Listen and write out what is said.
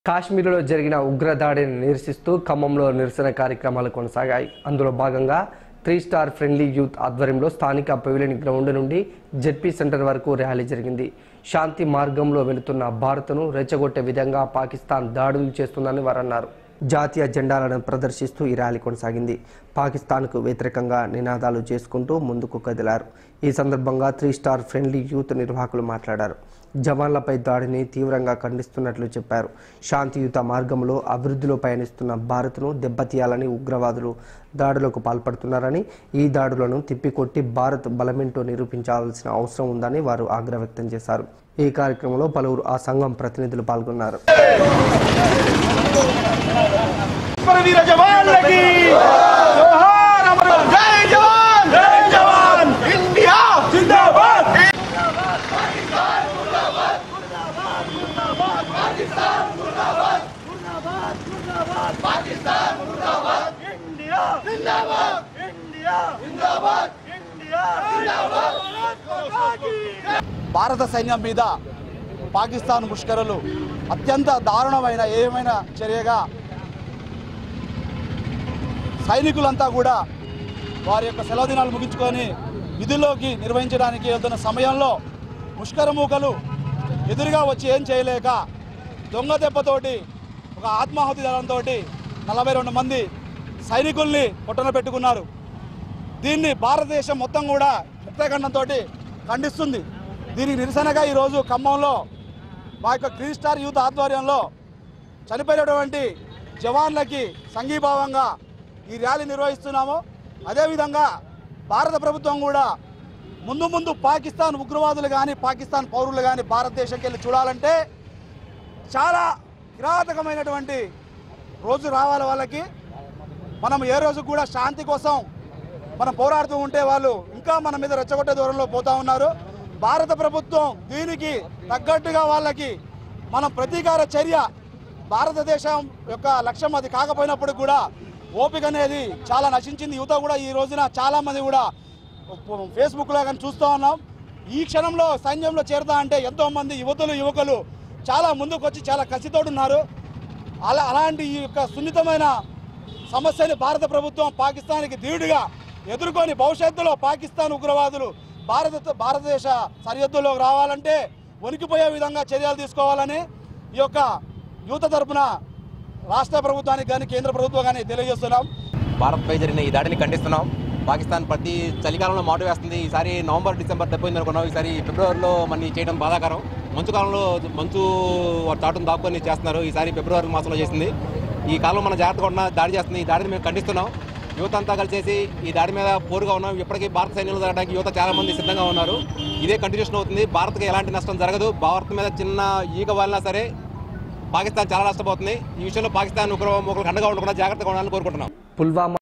కాశ్మీర్లో జరిగిన ఉగ్రదాడిని నిరసిస్తూ ఖమ్మంలో నిరసన కార్యక్రమాలు కొనసాగాయి అందులో భాగంగా త్రీ స్టార్ ఫ్రెండ్లీ యూత్ ఆధ్వర్యంలో స్థానిక పెవిలియన్ గ్రౌండ్ నుండి జెడ్పీ సెంటర్ వరకు ర్యాలీ జరిగింది శాంతి మార్గంలో వెళుతున్న భారత్ను రెచ్చగొట్టే విధంగా పాకిస్తాన్ దాడులు చేస్తుందని వారు అన్నారు జాతీయ జెండాలను ప్రదర్శిస్తూ ఈ ర్యాలీ కొనసాగింది పాకిస్తాన్కు వ్యతిరేకంగా నినాదాలు చేసుకుంటూ ముందుకు కదిలారు ఈ సందర్భంగా త్రీ స్టార్ ఫ్రెండ్లీ యూత్ నిర్వాహకులు మాట్లాడారు జవాన్లపై దాడిని తీవ్రంగా ఖండిస్తున్నట్లు చెప్పారు శాంతియుత మార్గంలో అభివృద్ధిలో పయనిస్తున్న భారత్ను దెబ్బతీయాలని ఉగ్రవాదులు దాడులకు పాల్పడుతున్నారని ఈ దాడులను తిప్పికొట్టి భారత్ బలమేంటో నిరూపించాల్సిన అవసరం ఉందని వారు ఆగ్రహం వ్యక్తం చేశారు ఈ కార్యక్రమంలో పలువురు ఆ సంఘం ప్రతినిధులు పాల్గొన్నారు వీర జవాన్లకి జోహార్ అమర జై జవాన్ జై జవాన్ ఇండియా జిందాబాద్ భారత సైన్యం మీద పాకిస్తాన్ ముష్కరులు అత్యంత దారుణమైన ఏమైనా చర్యగా సైనికులంతా కూడా వారి యొక్క సెలవు దినాలు ముగించుకొని విధుల్లోకి నిర్వహించడానికి వెళ్తున్న సమయంలో ముష్కరమూకలు ఎదురుగా వచ్చి ఏం చేయలేక దొంగ దెబ్బతోటి ఒక ఆత్మాహుతి దళంతో నలభై రెండు మంది సైనికుల్ని పొట్టన పెట్టుకున్నారు దీన్ని భారతదేశం మొత్తం కూడా ముక్తఖండంతో ఖండిస్తుంది దీనికి నిరసనగా ఈరోజు ఖమ్మంలో మా యొక్క గ్రీన్ స్టార్ యూత్ ఆధ్వర్యంలో చనిపోయినటువంటి జవాన్లకి సంఘీభావంగా ఈ ర్యాలీ నిర్వహిస్తున్నాము అదేవిధంగా భారత ప్రభుత్వం కూడా ముందు ముందు పాకిస్తాన్ ఉగ్రవాదులు కానీ పాకిస్తాన్ పౌరులు కానీ భారతదేశంకి వెళ్ళి చూడాలంటే చాలా కిరాతకమైనటువంటి రోజు రావాలి వాళ్ళకి మనం ఏ రోజు కూడా శాంతి కోసం మనం పోరాడుతూ ఉంటే వాళ్ళు ఇంకా మన మీద రెచ్చగొట్టే దూరంలో పోతా ఉన్నారు భారత ప్రభుత్వం దీనికి తగ్గట్టుగా వాళ్ళకి మనం ప్రతీకార చర్య భారతదేశం యొక్క లక్ష్యం అది కాకపోయినప్పుడు కూడా ఓపిక అనేది చాలా నశించింది యువత కూడా ఈ రోజున చాలా మంది కూడా ఫేస్బుక్లో కానీ చూస్తూ ఉన్నాం ఈ క్షణంలో సైన్యంలో చేరుతా అంటే ఎంతో మంది యువతులు యువకులు చాలా ముందుకు వచ్చి చాలా కసితోడున్నారు అలా అలాంటి ఈ యొక్క సున్నితమైన సమస్యని భారత ప్రభుత్వం పాకిస్తాన్కి ధీటుగా ఎదుర్కొని భవిష్యత్తులో పాకిస్తాన్ ఉగ్రవాదులు భారత భారతదేశ సరిహద్దుల్లోకి రావాలంటే వణికిపోయే విధంగా చర్యలు తీసుకోవాలని ఈ యొక్క యువత తరపున రాష్ట్ర ప్రభుత్వానికి కానీ కేంద్ర ప్రభుత్వం కానీ తెలియజేస్తున్నాం భారత్పై జరిగిన ఈ దాడిని ఖండిస్తున్నాం పాకిస్తాన్ ప్రతి చలికాలంలో మాటు వేస్తుంది ఈసారి నవంబర్ డిసెంబర్ దెబ్బైంది అనుకున్నాం ఈసారి ఫిబ్రవరిలో మన చేయడం బాధాకరం మంచు కాలంలో మంచు చాటును దాక్కుని చేస్తున్నారు ఈసారి ఫిబ్రవరి మాసంలో చేసింది ఈ కాలం మన జాగ్రత్తగా ఉన్న దాడి చేస్తుంది ఈ దాడిని మేము ఖండిస్తున్నాం యువత అంతా కలిసేసి ఈ దాడి మీద పోరుగా ఉన్నాం ఇప్పటికీ భారత సైన్యంలో జరగడానికి యువత చాలా మంది సిద్ధంగా ఉన్నారు ఇదే కంటిన్యూషన్ అవుతుంది భారత్కి ఎలాంటి నష్టం జరగదు భారత్ మీద చిన్న ఈగ వాలినా సరే పాకిస్తాన్ చాలా నష్టపోతుంది ఈ విషయంలో పాకిస్తాన్ ఒకరు ఒకరికి అండగా ఉండకుండా జాగ్రత్తగా ఉండాలని కోరుకుంటున్నాం పుల్వామా